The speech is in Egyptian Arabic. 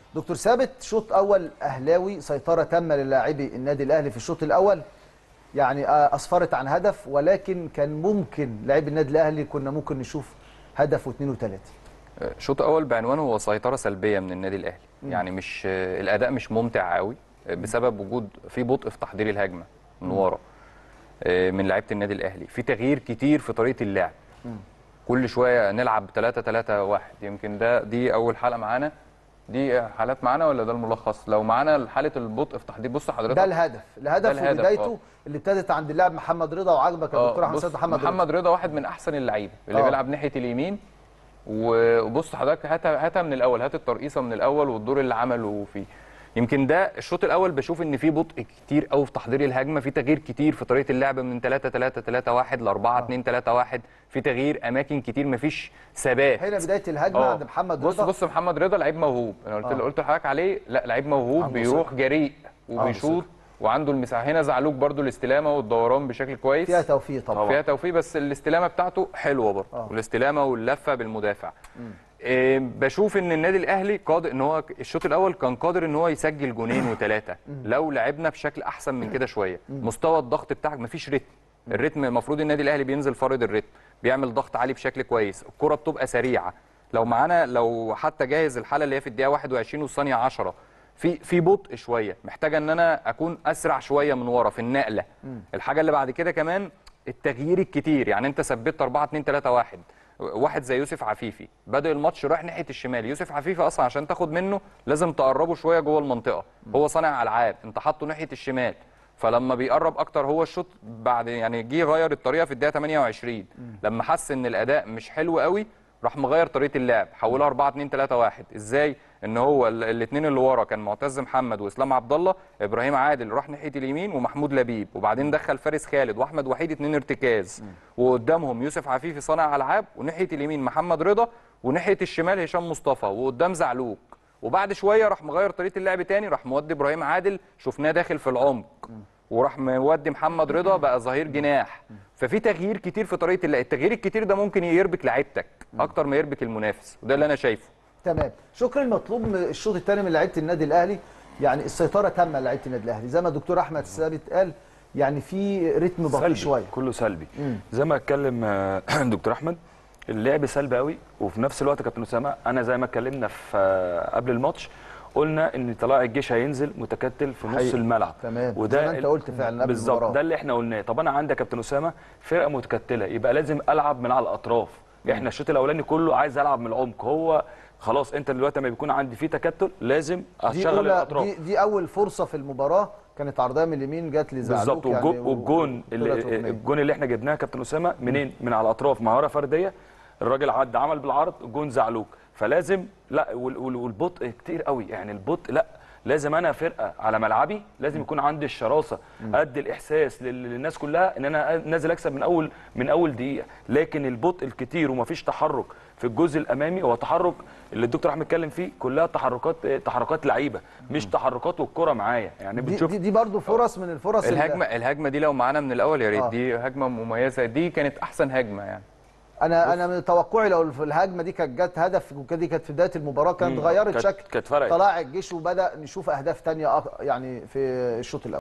دكتور ثابت شوط اول اهلاوي سيطره تامه للاعبي النادي الاهلي في الشوط الاول يعني آه، اسفرت عن هدف ولكن كان ممكن لاعبي النادي الاهلي كنا ممكن نشوف هدف واثنين وثلاثه شوط اول بعنوانه هو سيطره سلبيه من النادي الاهلي يعني مش الاداء مش ممتع قوي بسبب وجود في بطء في تحضير الهجمه من ورا آه، من لعيبه النادي الاهلي في تغيير كتير في طريقه اللعب كل شويه نلعب 3 3 1 يمكن ده دي اول حلقه معانا دي حالات معانا ولا ده الملخص لو معانا حاله البطء في تحضير بص حضرتك ده الهدف الهدف, ده الهدف، وبدايته آه. اللي ابتدت عند اللاعب محمد رضا وعجبك يا آه، دكتور احمد بص، سيد محمد رضا محمد رضا واحد من احسن اللعيبه اللي آه. بيلعب ناحيه اليمين و- وبص حضرتك هاتها هاتها من الاول هات الترقيصه من الاول والدور اللي عمله فيه يمكن ده الشوط الاول بشوف ان في بطء كتير قوي في تحضير الهجمه في تغيير كتير في طريقه اللعب من 3 3 3 1 ل 4 2 3 1 في تغيير اماكن كتير مفيش ثبات هنا بدايه الهجمه آه. عند محمد بص رضا بص محمد رضا لعيب موهوب انا قلت آه. قلت لحضرتك عليه لا لعيب موهوب عنده بيروح جريء وبيشوط وعنده المساحه هنا زعلوك برضو الاستلامه والدوران بشكل كويس فيها توفيق طبعا فيها توفيق بس الاستلامه بتاعته حلوه برضه آه. والاستلامه واللفه بالمدافع إيه بشوف ان النادي الاهلي قادر ان هو الشوط الاول كان قادر ان هو يسجل جونين وثلاثه لو لعبنا بشكل احسن من كده شويه مستوى الضغط بتاعك مفيش رتم الريتم المفروض النادي الاهلي بينزل فارض الريتم بيعمل ضغط عالي بشكل كويس الكره بتبقى سريعه لو معانا لو حتى جاهز الحاله اللي هي في الدقيقه 21 والثانيه 10 في في بطء شويه محتاجه ان انا اكون اسرع شويه من ورا في النقله الحاجه اللي بعد كده كمان التغيير الكتير يعني انت ثبت 4 2 3 1 واحد زي يوسف عفيفي بدا الماتش رايح ناحيه الشمال يوسف عفيفي اصلا عشان تاخد منه لازم تقربه شويه جوه المنطقه هو صانع العاب انت حاطه ناحيه الشمال فلما بيقرب اكتر هو الشوط بعد يعني جه غير الطريقه في الدقيقه 28 لما حس ان الاداء مش حلو قوي راح مغير طريقه اللعب حولها 4 2 3 1 ازاي ان هو الاثنين اللي ورا كان معتز محمد واسلام عبد الله ابراهيم عادل راح ناحيه اليمين ومحمود لبيب وبعدين دخل فارس خالد واحمد وحيد اثنين ارتكاز وقدامهم يوسف عفيفي صانع العاب وناحيه اليمين محمد رضا وناحيه الشمال هشام مصطفى وقدام زعلوك وبعد شويه راح مغير طريقه اللعب تاني راح مودي ابراهيم عادل شفناه داخل في العمق وراح مودي محمد رضا بقى ظهير جناح ففي تغيير كتير في طريقه اللعب التغيير الكتير ده ممكن يربك لعيبتك اكتر ما يربك المنافس وده اللي انا شايفه تمام شكر المطلوب من الشوط الثاني من لعيبه النادي الاهلي يعني السيطره تامه لعيبه النادي الاهلي زي ما الدكتور احمد ثابت قال يعني في رتم بطيء سلبي شويه كله سلبي زي ما اتكلم آه، دكتور احمد اللعب سلبي قوي وفي نفس الوقت يا كابتن اسامه انا زي ما اتكلمنا في آه، قبل الماتش قلنا ان طلائع الجيش هينزل متكتل في نص حقيقي. الملعب تمام. زي ما انت قلت فعلا قبل بالظبط المباراة. ده اللي احنا قلناه طب انا عندي يا كابتن اسامه فرقه متكتله يبقى لازم العب من على الاطراف احنا الشوط الاولاني كله عايز العب من العمق هو خلاص انت دلوقتي لما بيكون عندي فيه تكتل لازم دي اشغل أولى الاطراف دي, دي اول فرصه في المباراه كانت عرضيه من اليمين جت لزعلوك بالظبط يعني والجون والجون وطلعت اللي ركنية. الجون اللي احنا جبناه يا كابتن اسامه منين من على الاطراف مهاره فرديه الراجل عدى عمل بالعرض الجون زعلوك فلازم لا وال- وال- والبطء كتير قوي يعني البطء لا لازم انا فرقه على ملعبي لازم يكون عندي الشراسه ادي الاحساس لل- للناس كلها ان انا نازل اكسب من اول من اول دقيقه لكن البطء الكتير ومفيش تحرك في الجزء الامامي هو تحرك اللي الدكتور احمد اتكلم فيه كلها تحركات تحركات لعيبه مش تحركات والكره معايا يعني دي, بنشوف دي, دي برضو فرص من الفرص اللي- الهجمه الهجمه دي لو معانا من الاول يا ريت آه. دي هجمه مميزه دي كانت احسن هجمه يعني انا انا من توقعي لو في الهجمه دي كانت جت هدف وكده دي كانت في بدايه المباراه كانت مم. غيرت كانت- شكل كانت فرقت. طلائع الجيش وبدا نشوف اهداف تانية أك- يعني في الشوط الاول